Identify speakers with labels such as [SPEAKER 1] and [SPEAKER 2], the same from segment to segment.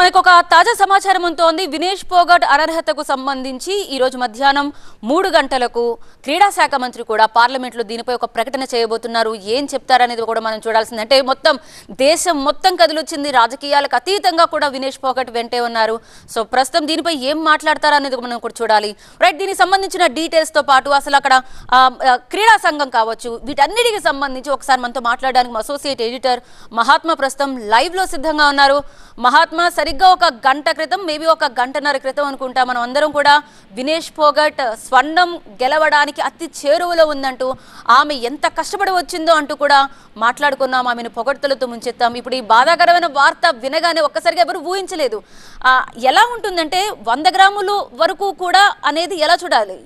[SPEAKER 1] మనకు ఒక తాజా సమాచారం ఉంటోంది వినేష్ పోగట్ అనర్హతకు సంబంధించి ఈ రోజు మధ్యాహ్నం మూడు గంటలకు క్రీడా శాఖ మంత్రి కూడా పార్లమెంట్లో దీనిపై ఒక ప్రకటన చేయబోతున్నారు ఏం చెప్తారనేది కూడా మనం చూడాల్సింది అంటే మొత్తం దేశం మొత్తం కదిలొచ్చింది రాజకీయాలకు అతీతంగా కూడా వినేష్ పోగట్ వెంటే ఉన్నారు సో ప్రస్తుతం దీనిపై ఏం మాట్లాడతారనేది మనం కూడా చూడాలి రైట్ దీనికి సంబంధించిన డీటెయిల్స్ తో పాటు అసలు అక్కడ ఆ, ఆ, క్రీడా సంఘం కావచ్చు వీటన్నిటికి సంబంధించి ఒకసారి మనతో మాట్లాడడానికి మా అసోసియేట్ ఎడిటర్ మహాత్మా ప్రస్తుతం లైవ్ లో సిద్ధంగా ఉన్నారు మహాత్మా సరిగ్గా ఒక గంట క్రితం మేబీ ఒక గంటన్నర క్రితం అనుకుంటా మనం అందరం కూడా వినేష్ పోగట్ స్వర్ణం గెలవడానికి అతి చేరువలో ఉందంటూ ఆమె ఎంత కష్టపడి వచ్చిందో అంటూ కూడా మాట్లాడుకున్నాం ఆమెను పొగడ్తలతో ముంచెత్తాం ఇప్పుడు ఈ బాధాకరమైన వార్త వినగానే ఒక్కసారిగా ఎవరు ఊహించలేదు ఆ, ఎలా ఉంటుందంటే వంద గ్రాములు వరకు కూడా అనేది ఎలా చూడాలి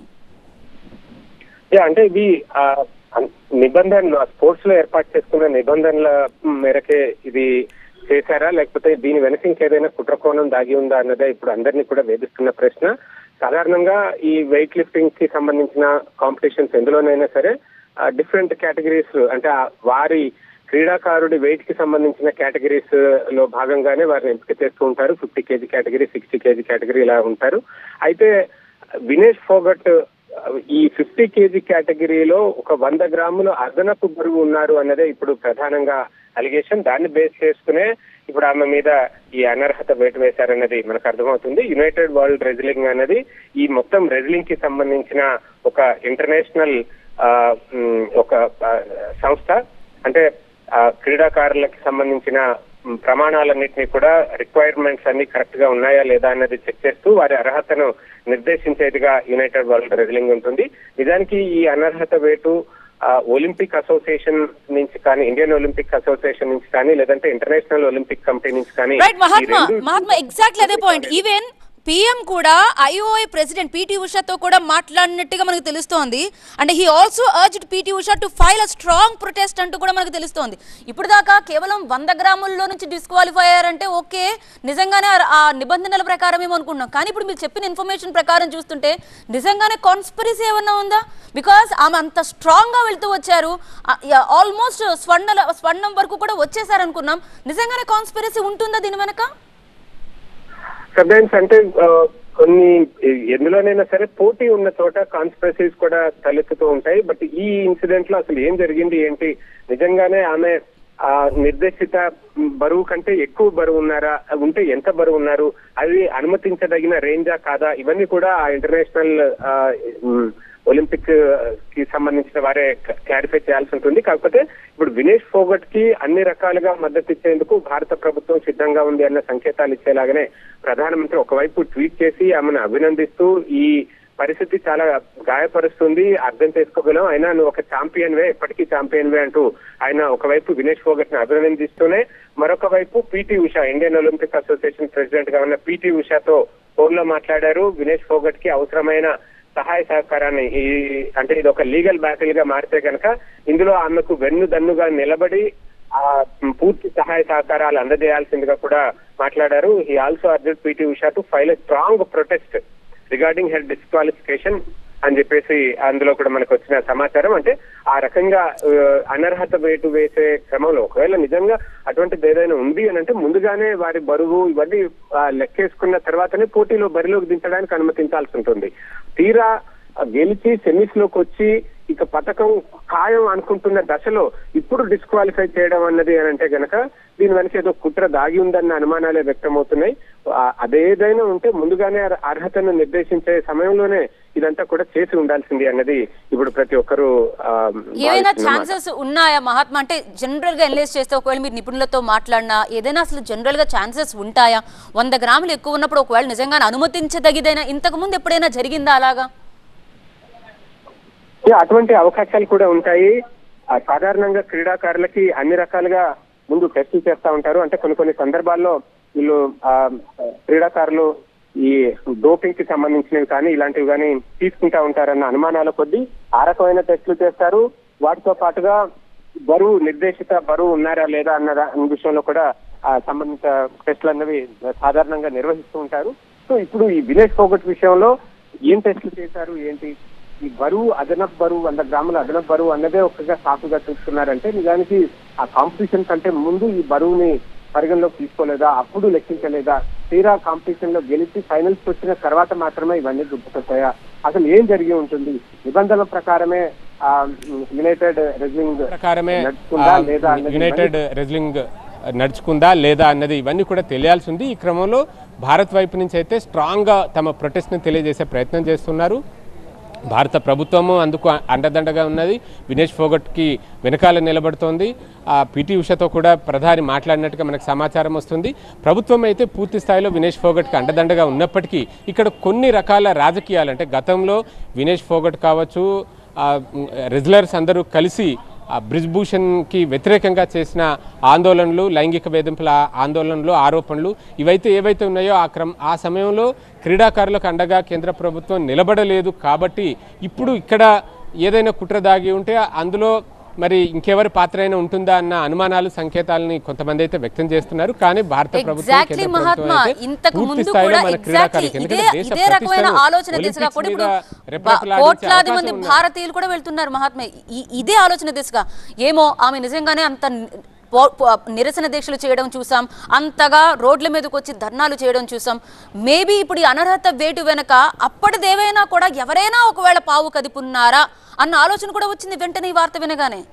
[SPEAKER 2] యా, అంటే ఇవి ఆ, అన్- నిబంధన స్పోర్ట్స్ లో ఏర్పాటు చేసుకున్న నిబంధనల మేరకే ఇది చేశారా లేకపోతే దీని వెనక ఇంకేదైనా కుట్రకోణం దాగి ఉందా అన్నదే ఇప్పుడు అందరినీ కూడా వేధిస్తున్న ప్రశ్న సాధారణంగా ఈ వెయిట్ లిఫ్టింగ్ కి సంబంధించిన కాంపిటీషన్స్ ఎందులోనైనా సరే డిఫరెంట్ కేటగిరీస్ అంటే ఆ వారి క్రీడాకారుడి వెయిట్ కి సంబంధించిన కేటగిరీస్ లో భాగంగానే వారిని ఎంపిక చేస్తూ ఉంటారు fifty KG category sixty KG category ఇలా ఉంటారు అయితే వినేష్ ఫోగట్ ఈ ఫిఫ్టీ కేజీ కేటగిరీలో ఒక వంద గ్రాములు అదనపు బరువు ఉన్నారు అన్నదే ఇప్పుడు ప్రధానంగా అలిగేషన్ దాన్ని బేస్ చేసుకునే ఇప్పుడు ఆమె మీద ఈ అనర్హత వేటు వేశారన్నది మనకు అర్థమవుతుంది యునైటెడ్ వరల్డ్ రెజ్లింగ్ అన్నది ఈ మొత్తం రెజ్లింగ్ కి సంబంధించిన ఒక ఇంటర్నేషనల్ ఆ, ఉమ్, ఒక ఆ, సంస్థ అంటే ఆ, క్రీడాకారులకి సంబంధించిన మ్, ప్రమాణాలన్నింటినీ కూడా రిక్వైర్మెంట్స్ అన్ని కరెక్ట్ గా ఉన్నాయా లేదా అన్నది చెక్ చేస్తూ వారి అర్హతను నిర్దేశించేదిగా యునైటెడ్ వరల్డ్ రెజ్లింగ్ ఉంటుంది నిజానికి ఈ అనర్హత వేటు ఆ, ఒలింపిక్ అసోసియేషన్ నుంచి కానీ ఇండియన్ ఒలింపిక్ అసోసియేషన్ నుంచి కానీ లేదంటే ఇంటర్నేషనల్ ఒలింపిక్ కమిటీ నుంచి కానీ
[SPEAKER 1] రైట్ మహాత్మా
[SPEAKER 2] ఈ రెండు-
[SPEAKER 1] మహాత్మా ఎగ్జాక్ట్లీ అదే పాయింట్ ఈవెన్ పిఎం కూడా ఐఓఐ ప్రెసిడెంట్ పిటి ఉషాతో కూడా మాట్లాడినట్టుగా మనకు తెలుస్తోంది and he also urged PT Usha to file a strong protest అంటూ కూడా మనకు తెలుస్తోంది ఇప్పుడు దాకా కేవలం వంద గ్రాముల్లో నుంచి డిస్క్వాలిఫై అయ్యారంటే ఓకే నిజంగానే ఆ- ఆ నిబంధనల ప్రకారం ఏమో అనుకుంటున్నాం కానీ ఇప్పుడు మీరు చెప్పిన ఇన్ఫర్మేషన్ ప్రకారం చూస్తుంటే నిజంగానే కాన్స్పరసీ ఏమన్నా ఉందా బికాస్ ఆమె అంత స్ట్రాంగ్ గా వెళ్తూ వచ్చారు ఆల్మోస్ట్ స్వర్ణ స్వర్ణం వరకు కూడా వచ్చేసారు అనుకున్నాం నిజంగానే కాన్స్పరసీ ఉంటుందా దీని వెనక
[SPEAKER 2] సబ్టైమ్స్ అంటే ఆ, కొన్ని ఎందులోనైనా సరే పోటీ ఉన్న చోట కాన్స్పిరసీస్ కూడా తలెత్తుతూ ఉంటాయి బట్ ఈ ఇన్సిడెంట్ లో అసలు ఏం జరిగింది ఏంటి నిజంగానే ఆమె ఆ నిర్దేశిత బరువు కంటే ఎక్కువ బరువు ఉన్నారా ఉంటే ఎంత బరువు ఉన్నారు అది అనుమతించదగిన రేంజా కాదా ఇవన్నీ కూడా ఆ ఇంటర్నేషనల్ ఆ, ఉమ్, ఒలింపిక్ కి సంబంధించిన వారే క్లారిఫై చేయాల్సి ఉంటుంది కాకపోతే ఇప్పుడు వినేష్ ఫోగట్ కి అన్ని రకాలుగా మద్దతు ఇచ్చేందుకు భారత ప్రభుత్వం సిద్ధంగా ఉంది అన్న సంకేతాలు ఇచ్చేలాగానే ప్రధానమంత్రి ఒకవైపు ట్వీట్ చేసి ఆమెను అభినందిస్తూ ఈ పరిస్థితి చాలా గాయపరుస్తుంది అర్థం చేసుకోగలం అయినా నువ్వు ఒక ఛాంపియన్ వే ఎప్పటికీ ఛాంపియన్ వే అంటూ ఆయన ఒకవైపు వినేష్ ఫోగట్ ని అభినందిస్తూనే మరొక వైపు PT Usha Indian Olympic Association president గా ఉన్న పిటి ఉషాతో ఫోన్ లో మాట్లాడారు వినేష్ ఫోగట్ కి అవసరమైన సహాయ సహకారాన్ని ఈ అంటే ఇది ఒక లీగల్ బ్యాటిల్ గా మారితే కనుక ఇందులో ఆమెకు వెన్ను దన్నుగా నిలబడి ఆ పూర్తి సహాయ సహకారాలు అందజేయాల్సిందిగా కూడా మాట్లాడారు ఈ also urgent PT Usha to file a strong protest regarding her disqualification అని చెప్పేసి అందులో కూడా మనకు వచ్చిన సమాచారం అంటే ఆ రకంగా ఆ, అనర్హత వేటు వేసే క్రమంలో ఒకవేళ నిజంగా అటువంటిది ఏదైనా ఉంది అని అంటే ముందుగానే వారి బరువు ఇవన్నీ ఆ, లెక్కేసుకున్న తర్వాతనే పోటీలో బరిలోకి దించడానికి అనుమతించాల్సి ఉంటుంది తీరా ఆ, గెలిచి సెమీస్ లోకి వచ్చి ఇక పథకం ఖాయం అనుకుంటున్న దశలో ఇప్పుడు డిస్క్వాలిఫై చేయడం అన్నది అని అంటే గనక దీని వెనక ఏదో కుట్ర దాగి ఉందన్న అనుమానాలే వ్యక్తమవుతున్నాయి ఆ, అదేదైనా ఉంటే ముందుగానే అర్- అర్హతను నిర్దేశించే సమయంలోనే ఇదంతా కూడా చేసి ఉండాల్సింది అన్నది ఇప్పుడు ప్రతి ఒక్కరూ ఆ,
[SPEAKER 1] ఏవైనా
[SPEAKER 2] భావిస్తున్న మాట.
[SPEAKER 1] ఛాన్సెస్ ఉన్నాయా మహాత్మా అంటే జనరల్ గా ఎనలైజ్ చేస్తే ఒకవేళ మీరు నిపుణులతో మాట్లాడినా ఏదైనా అసలు జనరల్ గా ఛాన్సెస్ ఉంటాయా వంద గ్రాములు ఎక్కువ ఉన్నప్పుడు ఒకవేళ నిజంగా అనుమతించదగిదైనా ఇంతకు ముందు ఎప్పుడైనా జరిగిందా అలాగా
[SPEAKER 2] యా, అటువంటి అవకాశాలు కూడా ఉంటాయి ఆ, సాధారణంగా క్రీడాకారులకి అన్ని రకాలుగా ముందు టెస్టులు చేస్తా ఉంటారు అంటే కొన్ని కొన్ని సందర్భాల్లో వీళ్ళు ఆ, క్రీడాకారులు ఈ డోపింగ్ కి సంబంధించినవి కానీ ఇలాంటివి కానీ తీసుకుంటా ఉంటారన్న అనుమానాల కొద్దీ ఆ రకమైన టెస్టులు చేస్తారు వాటితో పాటుగా బరువు నిర్దేశిత బరువు ఉన్నారా లేదా అన్న దా- అన్న విషయంలో కూడా ఆ సంబంధిత టెస్టులు అన్నవి సాధారణంగా నిర్వహిస్తూ ఉంటారు సో ఇప్పుడు ఈ విలేజ్ ఫోగట్ విషయంలో ఏం టెస్టులు చేశారు ఏంటి ఈ బరువు అదనపు బరువు వంద గ్రాముల అదనపు బరువు అన్నదే ఒక్కగా సాకుగా చూస్తున్నారంటే నిజానికి ఆ కాంపిటీషన్ కంటే ముందు ఈ బరువుని పరిగణలోకి తీసుకోలేదా అప్పుడు లెక్కించలేదా తీరా కాంపిటీషన్ లో గెలిచి ఫైనల్స్ వచ్చిన తర్వాత మాత్రమే ఇవన్నీ గుర్తుకొస్తాయా అసలు ఏం జరిగి ఉంటుంది నిబంధనల ప్రకారమే యునైటెడ్ రెజ్లింగ్
[SPEAKER 3] ప్రకారమే
[SPEAKER 2] నడుచుకుందా లేదా అన్నది
[SPEAKER 3] యునైటెడ్ రెజ్లింగ్ నడుచుకుందా లేదా అన్నది ఇవన్నీ కూడా తెలియాల్సి ఉంది ఈ క్రమంలో భారత్ వైపు నుంచి అయితే స్ట్రాంగ్గా తమ ప్రొటెస్ట్ని తెలియజేసే ప్రయత్నం చేస్తున్నారు భారత ప్రభుత్వము అందుకు అండదండగా ఉన్నది వినేష్ ఫోగట్కి వెనకాల నిలబడుతోంది ఆ పిటి ఉషతో కూడా ప్రధాని మాట్లాడినట్టుగా మనకు సమాచారం వస్తుంది ప్రభుత్వం అయితే పూర్తి స్థాయిలో వినేష్ ఫోగట్కి అండదండగా ఉన్నప్పటికీ ఇక్కడ కొన్ని రకాల రాజకీయాలు అంటే గతంలో వినేష్ ఫోగట్ కావచ్చు ఆ, మ్, రెజ్లర్స్ అందరూ కలిసి ఆ బ్రిజ్భూషణ్కి వ్యతిరేకంగా చేసిన ఆందోళనలు లైంగిక వేధింపుల ఆందోళనలు ఆరోపణలు ఇవైతే ఏవైతే ఉన్నాయో ఆ క్రమ ఆ సమయంలో క్రీడాకారులకు అండగా కేంద్ర ప్రభుత్వం నిలబడలేదు కాబట్టి ఇప్పుడు ఇక్కడ ఏదైనా కుట్ర దాగి ఉంటే అందులో మరి ఇంకెవరి పాత్ర అయినా ఉంటుందా అన్న అనుమానాలు సంకేతాలని కొంతమంది అయితే వ్యక్తం చేస్తున్నారు కానీ భారత ప్రభుత్వం
[SPEAKER 1] ఎగ్జాక్ట్లీ
[SPEAKER 3] కేంద్ర
[SPEAKER 1] మహాత్మా
[SPEAKER 3] ప్రభుత్వం అయితే
[SPEAKER 1] ఇంతకు
[SPEAKER 3] పూర్తి
[SPEAKER 1] ముందు
[SPEAKER 3] స్థాయిలో
[SPEAKER 1] కూడా
[SPEAKER 3] మన
[SPEAKER 1] ఎగ్జాక్ట్లీ
[SPEAKER 3] క్రీడాకారులకు
[SPEAKER 1] ఇదే
[SPEAKER 3] ఎందుకంటే దేశ
[SPEAKER 1] ఇదే రకమైన
[SPEAKER 3] ప్రతిష్టను
[SPEAKER 1] ఆలోచన దిశగా
[SPEAKER 3] ఒలింపిక్స్
[SPEAKER 1] కూడా ఇప్పుడు
[SPEAKER 3] మీద
[SPEAKER 1] బ-
[SPEAKER 3] రెపరెపలాడించే
[SPEAKER 1] కోట్లాది మంది
[SPEAKER 3] అవకాశం ఉన్నది.
[SPEAKER 1] భారతీయులు కూడా వెళ్తున్నారు మహాత్మా ఈ- ఇదే ఆలోచన దిశగా ఏమో ఆమె నిజంగానే అంత ని- పో- పో- నిరసన దీక్షలు చేయడం చూసాం అంతగా రోడ్ల మీదకి వచ్చి ధర్నాలు చేయడం చూసాం మేబీ ఇప్పుడు ఈ అనర్హత వేటు వెనక అప్పటిదేవైనా కూడా ఎవరైనా ఒకవేళ పావు కదిపున్నారా అన్న ఆలోచన కూడా వచ్చింది వెంటనే ఈ వార్త వినగానే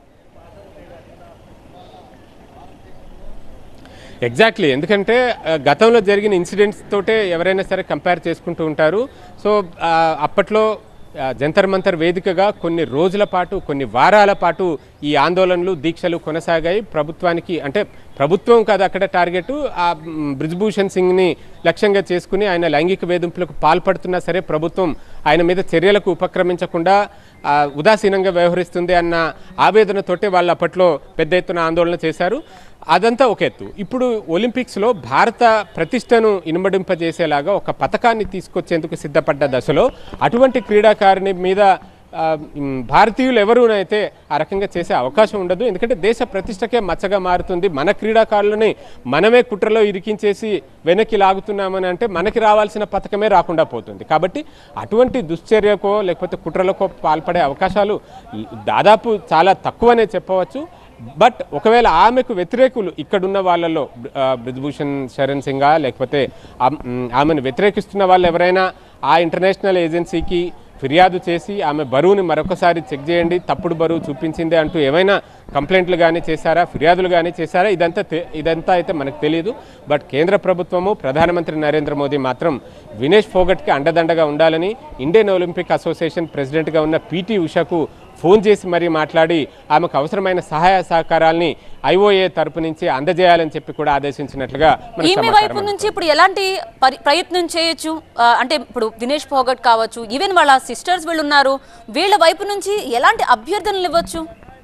[SPEAKER 3] ఎగ్జాక్ట్లీ ఎందుకంటే ఆ, గతంలో జరిగిన ఇన్సిడెంట్స్ తోటే ఎవరైనా సరే కంపేర్ చేసుకుంటూ ఉంటారు సో ఆ, అప్పట్లో ఆ, జంతర్ మంతర్ వేదికగా కొన్ని రోజుల పాటు కొన్ని వారాల పాటు ఈ ఆందోళనలు దీక్షలు కొనసాగాయి ప్రభుత్వానికి అంటే ప్రభుత్వం కాదు అక్కడ టార్గెట్ ఆ మ్, బ్రిజ్భూషణ్ సింగ్ని లక్ష్యంగా చేసుకుని ఆయన లైంగిక వేధింపులకు పాల్పడుతున్నా సరే ప్రభుత్వం ఆయన మీద చర్యలకు ఉపక్రమించకుండా ఆ, ఉదాసీనంగా వ్యవహరిస్తుంది అన్న ఆవేదనతోటే వాళ్ళు అప్పట్లో పెద్ద ఎత్తున ఆందోళన చేశారు అదంతా ఒక ఎత్తు ఇప్పుడు ఒలింపిక్స్లో భారత ప్రతిష్టను ఇనుమడింపజేసేలాగా ఒక పథకాన్ని తీసుకొచ్చేందుకు సిద్ధపడ్డ దశలో అటువంటి క్రీడాకారిణి మీద ఆ, మ్, భారతీయులు ఎవరునైతే ఆ రకంగా చేసే అవకాశం ఉండదు ఎందుకంటే దేశ ప్రతిష్టకే మచ్చగా మారుతుంది మన క్రీడాకారులని మనమే కుట్రలో ఇరికించేసి వెనక్కి లాగుతున్నామని అంటే మనకి రావాల్సిన పథకమే రాకుండా పోతుంది కాబట్టి అటువంటి దుశ్చర్యకో లేకపోతే కుట్రలకో పాల్పడే అవకాశాలు దాదాపు చాలా తక్కువనే చెప్పవచ్చు బట్ ఒకవేళ ఆమెకు వ్యతిరేకులు ఇక్కడున్న వాళ్ళలో ఆ, బ్రిజ్భూషణ్ శరణ్ సింగా లేకపోతే ఆమ్- మ్, ఆమెను వ్యతిరేకిస్తున్న వాళ్ళు ఎవరైనా ఆ ఇంటర్నేషనల్ ఏజెన్సీకి ఫిర్యాదు చేసి ఆమె బరువుని మరొకసారి చెక్ చేయండి తప్పుడు బరువు చూపించింది అంటూ ఏమైనా కంప్లైంట్లు కానీ చేశారా ఫిర్యాదులు కానీ చేశారా ఇదంతా తె- ఇదంతా అయితే మనకు తెలియదు బట్ కేంద్ర ప్రభుత్వము ప్రధానమంత్రి నరేంద్ర మోదీ మాత్రం వినేష్ ఫోగట్కి అండదండగా ఉండాలని ఇండియన్ ఒలింపిక్ అసోసియేషన్ ప్రెసిడెంట్గా ఉన్న పీటీ ఉషకు ఫోన్ చేసి మరీ మాట్లాడి ఆమెకు అవసరమైన సహాయ సహకారాల్ని ఐఓఏ తరపు నుంచి అందజేయాలని చెప్పి కూడా ఆదేశించినట్లుగా మనకు
[SPEAKER 1] ఈమె
[SPEAKER 3] సమాచారం
[SPEAKER 1] వైపు నుంచి ఇప్పుడు ఎలాంటి పరి- ప్రయత్నం చేయొచ్చు ఆ, అంటే ఇప్పుడు దినేష్ ఫోగట్ కావచ్చు ఈవెన్ వాళ్ళ సిస్టర్స్ వీళ్ళు ఉన్నారు వీళ్ళ వైపు నుంచి ఎలాంటి అభ్యర్థనలు ఇవ్వచ్చు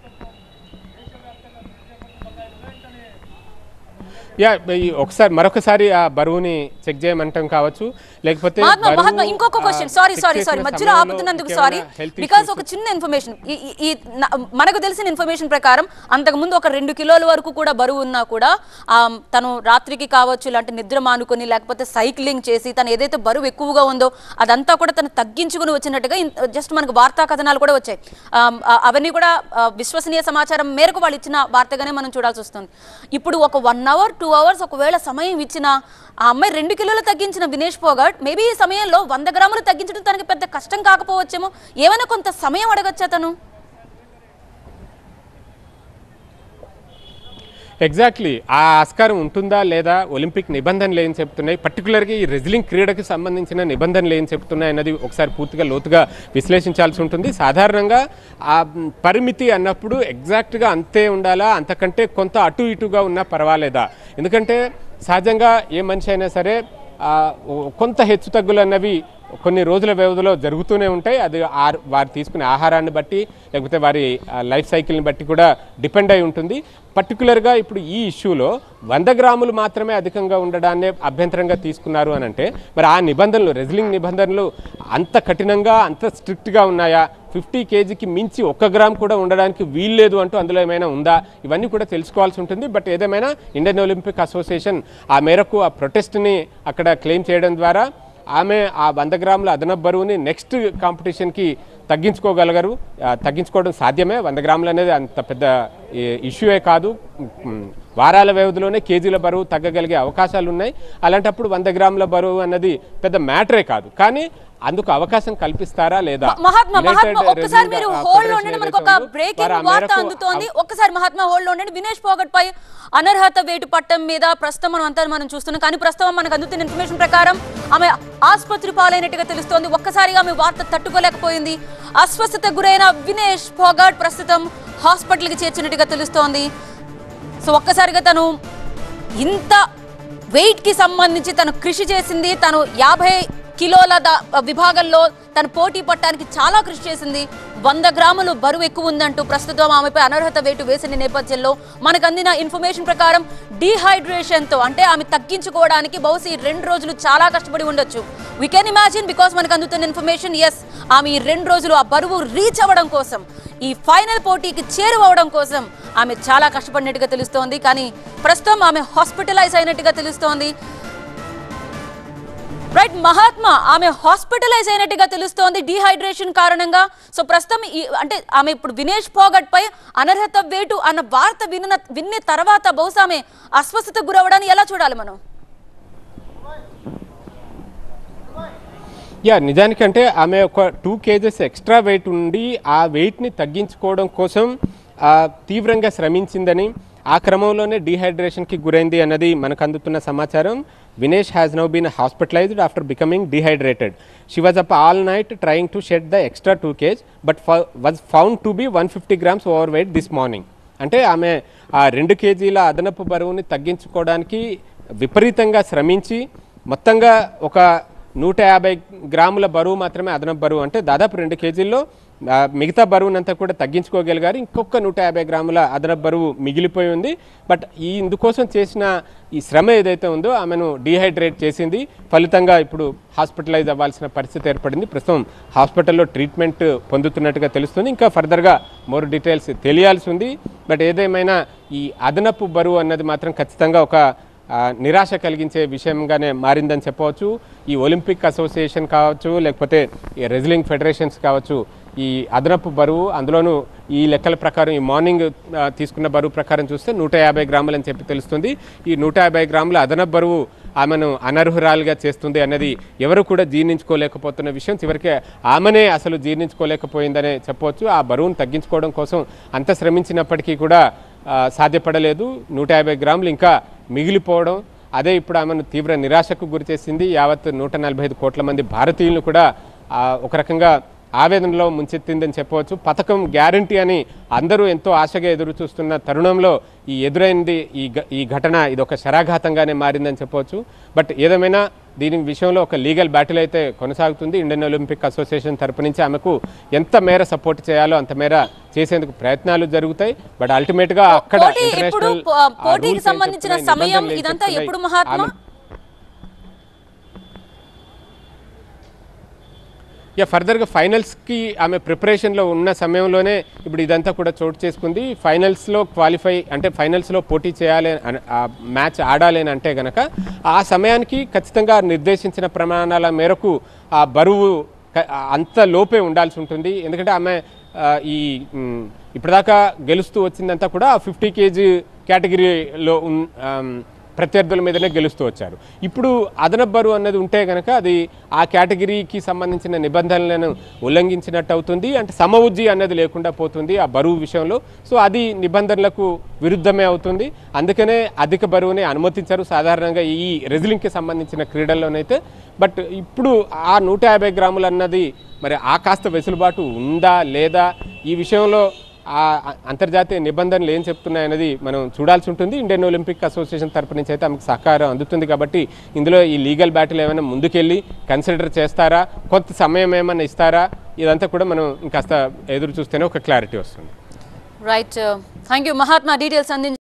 [SPEAKER 3] యా ఈ ఒకసారి మరొకసారి ఆ బరువుని చెక్ చేయమంటాం కావచ్చు లేకపోతే
[SPEAKER 1] మహాత్మా
[SPEAKER 3] బరువు,
[SPEAKER 1] మహాత్మా ఇంకొక
[SPEAKER 3] ఆ,
[SPEAKER 1] క్వశ్చన్ సారీ
[SPEAKER 3] చెక్
[SPEAKER 1] సారీ
[SPEAKER 3] చేసిన
[SPEAKER 1] సారీ మధ్యలో
[SPEAKER 3] సమయంలో
[SPEAKER 1] ఆపుతున్నందుకు
[SPEAKER 3] ఇంకేమైనా
[SPEAKER 1] సారీ
[SPEAKER 3] health
[SPEAKER 1] బికాస్
[SPEAKER 3] issues
[SPEAKER 1] ఒక చిన్న ఇన్ఫర్మేషన్ ఈ న- మనకు తెలిసిన ఇన్ఫర్మేషన్ ప్రకారం అంతకు ముందు ఒక రెండు కిలోల వరకు కూడా బరువు ఉన్నా కూడా ఆ, తను రాత్రికి కావచ్చు ఇలాంటి నిద్ర మానుకొని లేకపోతే సైక్లింగ్ చేసి తను ఏదైతే బరువు ఎక్కువగా ఉందో అదంతా కూడా తను తగ్గించుకుని వచ్చినట్టుగా జస్ట్ మనకు వార్తా కథనాలు కూడా వచ్చాయి ఆ, ఆ, అవన్నీ కూడా ఆ, విశ్వసనీయ సమాచారం మేరకు వాళ్ళు ఇచ్చిన వార్తగానే మనం చూడాల్సి వస్తుంది ఇప్పుడు ఒక వన్ అవర్ టూ అవర్స్ ఒకవేళ సమయం ఇచ్చిన ఆ అమ్మాయి రెండు కిలోలు తగ్గించిన వినేష్ పోగట్ మేబీ ఈ సమయంలో వంద గ్రాములు తగ్గించడం తనకి పెద్ద కష్టం కాకపోవచ్చేమో ఏమైనా కొంత సమయం అడగచ్చా తను
[SPEAKER 3] ఎగ్జాక్ట్లీ ఆ ఆస్కారం ఉంటుందా లేదా ఒలింపిక్ నిబంధనలు ఏం చెప్తున్నాయి పర్టికులర్గా ఈ రెజ్లింగ్ క్రీడకి సంబంధించిన నిబంధనలు ఏం చెప్తున్నాయి అన్నది ఒకసారి పూర్తిగా లోతుగా విశ్లేషించాల్సి ఉంటుంది సాధారణంగా ఆ మ్, పరిమితి అన్నప్పుడు ఎగ్జాక్ట్గా అంతే ఉండాలా అంతకంటే కొంత అటు ఇటుగా ఉన్నా పర్వాలేదా ఎందుకంటే సహజంగా ఏ మనిషి అయినా సరే ఆ, ఓ- కొంత హెచ్చు తగ్గులు అన్నవి కొన్ని రోజుల వ్యవధిలో జరుగుతూనే ఉంటాయి అది ఆ- వారు తీసుకునే ఆహారాన్ని బట్టి లేకపోతే వారి ఆ, లైఫ్ సైకిల్ని బట్టి కూడా డిపెండ్ అయి ఉంటుంది పర్టికులర్గా ఇప్పుడు ఈ ఇష్యూలో వంద గ్రాములు మాత్రమే అధికంగా ఉండడాన్నే అభ్యంతరంగా తీసుకున్నారు అని అంటే మరి ఆ నిబంధనలు రెజ్లింగ్ నిబంధనలు అంత కఠినంగా అంత స్ట్రిక్ట్గా ఉన్నాయా ఫిఫ్టీ కేజీకి మించి ఒక్క గ్రామ్ కూడా ఉండడానికి వీల్లేదు అంటూ అందులో ఏమైనా ఉందా ఇవన్నీ కూడా తెలుసుకోవాల్సి ఉంటుంది బట్ ఏదేమైనా ఇండియన్ ఒలింపిక్ అసోసియేషన్ ఆ మేరకు ఆ ప్రొటెస్ట్ని అక్కడ క్లెయిమ్ చేయడం ద్వారా ఆమె ఆ వంద గ్రాముల అదనపు బరువుని నెక్స్ట్ కాంపిటీషన్కి తగ్గించుకోగలగరు ఆ, తగ్గించుకోవడం సాధ్యమే వంద గ్రాములు అనేది అంత పెద్ద ఇష్యూయే కాదు ఉమ్, వారాల వ్యవధిలోనే కేజీల బరువు తగ్గగలిగే అవకాశాలు ఉన్నాయి అలాంటప్పుడు వంద గ్రాముల బరువు అన్నది పెద్ద మ్యాటరే కాదు కానీ అందుకు అవకాశం కల్పిస్తారా లేదా
[SPEAKER 1] మహాత్మా
[SPEAKER 3] United
[SPEAKER 1] మహాత్మా ఒక్కసారి
[SPEAKER 3] Wrestling,
[SPEAKER 1] మీరు
[SPEAKER 3] ఆ,
[SPEAKER 1] హోల్డ్
[SPEAKER 3] Federation
[SPEAKER 1] ఉండండి మనకు ఒక
[SPEAKER 3] ఏదైతే ఉందో,
[SPEAKER 1] బ్రేకింగ్
[SPEAKER 3] వారు ఆ
[SPEAKER 1] వార్త
[SPEAKER 3] మేరకు
[SPEAKER 1] అందుతోంది ఒక్కసారి మహాత్మా హోల్డ్ ఉండండి వినేష్ పోగట్ పై అనర్హత వేటు పట్టం మీద ప్రస్తుతం మనం అంతా మనం చూస్తున్నాం కానీ ప్రస్తుతం మనకు అందుతున్న ఇన్ఫర్మేషన్ ప్రకారం ఆమె ఆసుపత్రి పాలైనట్టుగా తెలుస్తోంది ఒక్కసారిగా ఆమె వార్త తట్టుకోలేకపోయింది అస్వస్థత గురైన వినేష్ పోగట్ ప్రస్తుతం హాస్పిటల్కి చేర్చినట్టుగా తెలుస్తోంది సో ఒక్కసారిగా తను ఇంత వెయిట్ కి సంబంధించి తను కృషి చేసింది తను యాభై కిలోల దా- విభాగంలో తను పోటీ పట్టడానికి చాలా కృషి చేసింది వంద గ్రాములు బరువు ఎక్కువ ఉందంటూ ప్రస్తుతం ఆమెపై అనర్హత వేటు వేసిన నేపథ్యంలో మనకు అందిన ఇన్ఫర్మేషన్ ప్రకారం డీహైడ్రేషన్ తో అంటే ఆమె తగ్గించుకోవడానికి బహుశా ఈ రెండు రోజులు చాలా కష్టపడి ఉండొచ్చు వీ కెన్ ఇమాజిన్ బికాస్ మనకు అందుతున్న ఇన్ఫర్మేషన్ ఎస్ ఆమె ఈ రెండు రోజులు ఆ బరువు రీచ్ అవ్వడం కోసం ఈ ఫైనల్ పోటీకి చేరువవడం కోసం ఆమె చాలా కష్టపడినట్టుగా తెలుస్తోంది కానీ ప్రస్తుతం ఆమె హాస్పిటలైజ్ అయినట్టుగా తెలుస్తోంది రైట్ మహాత్మా ఆమె హాస్పిటలైజ్ అయినట్టుగా తెలుస్తోంది డీహైడ్రేషన్ కారణంగా సో ప్రస్తుతం ఈ అంటే ఆమె ఇప్పుడు వినేష్ పోగట్ పై అనర్హత వేటు అన్న వార్త విన్న విన్న తర్వాత బహుశా ఆమె అస్వస్థత గురవడాన్ని ఎలా చూడాలి మనం
[SPEAKER 3] యా నిజానికంటే ఆమె ఒక టూ కేజెస్ ఎక్స్ట్రా వెయిట్ ఉండి ఆ వెయిట్ని తగ్గించుకోవడం కోసం ఆ, తీవ్రంగా శ్రమించిందని ఆ క్రమంలోనే డీహైడ్రేషన్కి గురైంది అన్నది మనకు అందుతున్న సమాచారం Vinesh has now been hospitalised after becoming dehydrated she was up all night trying to shed the extra two kg but was found to be one fifty grams overweight this morning అంటే ఆమె ఆ రెండు కేజీల అదనపు బరువుని తగ్గించుకోవడానికి విపరీతంగా శ్రమించి మొత్తంగా ఒక నూట యాభై గ్రాముల బరువు మాత్రమే అదనపు బరువు అంటే దాదాపు రెండు కేజీల్లో ఆ, మిగతా బరువునంతా కూడా తగ్గించుకోగలిగారు ఇంకొక నూట యాభై గ్రాముల అదనపు బరువు మిగిలిపోయి ఉంది బట్ ఈ ఇందుకోసం చేసిన ఈ శ్రమ ఏదైతే ఉందో ఆమెను డీహైడ్రేట్ చేసింది ఫలితంగా ఇప్పుడు హాస్పిటలైజ్ అవ్వాల్సిన పరిస్థితి ఏర్పడింది ప్రస్తుతం హాస్పిటల్లో ట్రీట్మెంట్ పొందుతున్నట్టుగా తెలుస్తుంది ఇంకా ఫర్దర్గా మోర్ డీటెయిల్స్ తెలియాల్సి ఉంది బట్ ఏదేమైనా ఈ అదనపు బరువు అన్నది మాత్రం ఖచ్చితంగా ఒక ఆ, నిరాశ కలిగించే విషయంగానే మారిందని చెప్పవచ్చు ఈ ఒలింపిక్ అసోసియేషన్ కావచ్చు లేకపోతే ఈ రెజ్లింగ్ ఫెడరేషన్స్ కావచ్చు ఈ అదనపు బరువు అందులోనూ ఈ లెక్కల ప్రకారం ఈ మార్నింగ్ ఆ, తీసుకున్న బరువు ప్రకారం చూస్తే నూట యాభై గ్రాములు అని చెప్పి తెలుస్తుంది ఈ నూట యాభై గ్రాముల అదనపు బరువు ఆమెను అనర్హురాలుగా చేస్తుంది అన్నది ఎవరు కూడా జీర్ణించుకోలేకపోతున్న విషయం చివరికి ఆమెనే అసలు జీర్ణించుకోలేకపోయిందనే చెప్పవచ్చు ఆ బరువును తగ్గించుకోవడం కోసం అంత శ్రమించినప్పటికీ కూడా ఆ, సాధ్యపడలేదు నూట యాభై గ్రాములు ఇంకా మిగిలిపోవడం అదే ఇప్పుడు ఆమెను తీవ్ర నిరాశకు గురిచేసింది యావత్ నూట నలభై ఐదు కోట్ల మంది భారతీయులను కూడా ఆ, ఒక రకంగా ఆవేదనలో ముంచెత్తిందని చెప్పవచ్చు పథకం గ్యారంటీ అని అందరూ ఎంతో ఆశగా ఎదురు చూస్తున్న తరుణంలో ఈ ఎదురైంది ఈ గ- ఈ ఘటన ఇది ఒక శరాఘాతంగానే మారిందని చెప్పవచ్చు బట్ ఏదేమైనా దీని విషయంలో ఒక లీగల్ బ్యాటిల్ అయితే కొనసాగుతుంది ఇండియన్ ఒలింపిక్ అసోసియేషన్ తరపు నుంచి ఆమెకు ఎంత మేర సపోర్ట్ చేయాలో అంత మేర చేసేందుకు ప్రయత్నాలు జరుగుతాయి బట్ అల్టిమేట్గా అక్కడ
[SPEAKER 1] పోటీ ఇప్పుడు
[SPEAKER 3] international,
[SPEAKER 1] పో-
[SPEAKER 3] ఆ,
[SPEAKER 1] పోటీకి
[SPEAKER 3] rules ఏం
[SPEAKER 1] సంబంధించిన
[SPEAKER 3] చెప్తున్నాయి,
[SPEAKER 1] సమయం
[SPEAKER 3] నిబంధనలు ఏం
[SPEAKER 1] ఇదంతా
[SPEAKER 3] చెప్తున్నాయి,
[SPEAKER 1] ఎప్పుడు మహాత్మా
[SPEAKER 3] ఆమె- యా ఫర్దర్గా ఫైనల్స్కి ఆమె ప్రిపరేషన్లో ఉన్న సమయంలోనే ఇప్పుడు ఇదంతా కూడా చోటు చేసుకుంది ఫైనల్స్లో క్వాలిఫై అంటే ఫైనల్స్లో పోటీ చేయాలి అని ఆ మ్యాచ్ ఆడాలి అని అంటే గనక ఆ సమయానికి ఖచ్చితంగా నిర్దేశించిన ప్రమాణాల మేరకు ఆ బరువు క- అంత లోపే ఉండాల్సి ఉంటుంది ఎందుకంటే ఆమె ఆ, ఈ మ్, ఇప్పటిదాకా గెలుస్తూ వచ్చిందంతా కూడా ఫిఫ్టీ కేజీ కేటగిరీలో ఉన్ ఆమ్, ప్రత్యర్థుల మీదనే గెలుస్తూ వచ్చారు ఇప్పుడు అదనపు బరువు అన్నది ఉంటే కనుక అది ఆ కేటగిరీకి సంబంధించిన నిబంధనలను ఉల్లంఘించినట్టు అవుతుంది అంటే సమవుజ్జి అన్నది లేకుండా పోతుంది ఆ బరువు విషయంలో సో అది నిబంధనలకు విరుద్ధమే అవుతుంది అందుకనే అధిక బరువుని అనుమతించరు సాధారణంగా ఈ రెజ్లింగ్కి సంబంధించిన క్రీడల్లోనైతే బట్ ఇప్పుడు ఆ నూట యాభై గ్రాములు అన్నది మరి ఆ కాస్త వెసులుబాటు ఉందా లేదా ఈ విషయంలో ఆ అ- అంతర్జాతీయ నిబంధనలు ఏం చెప్తున్నాయనేది మనం చూడాల్సి ఉంటుంది ఇండియన్ ఒలింపిక్ అసోసియేషన్ తరపు నుంచి అయితే ఆమెకు సహకారం అందుతుంది కాబట్టి ఇందులో ఈ లీగల్ బ్యాటిల్ ఏమైనా ముందుకెళ్ళి కన్సిడర్ చేస్తారా కొంత సమయం ఏమైనా ఇస్తారా ఇదంతా కూడా మనం ఇంకాస్త ఎదురు చూస్తేనే ఒక క్లారిటీ వస్తుంది
[SPEAKER 1] right thank you Mahatma details అందించి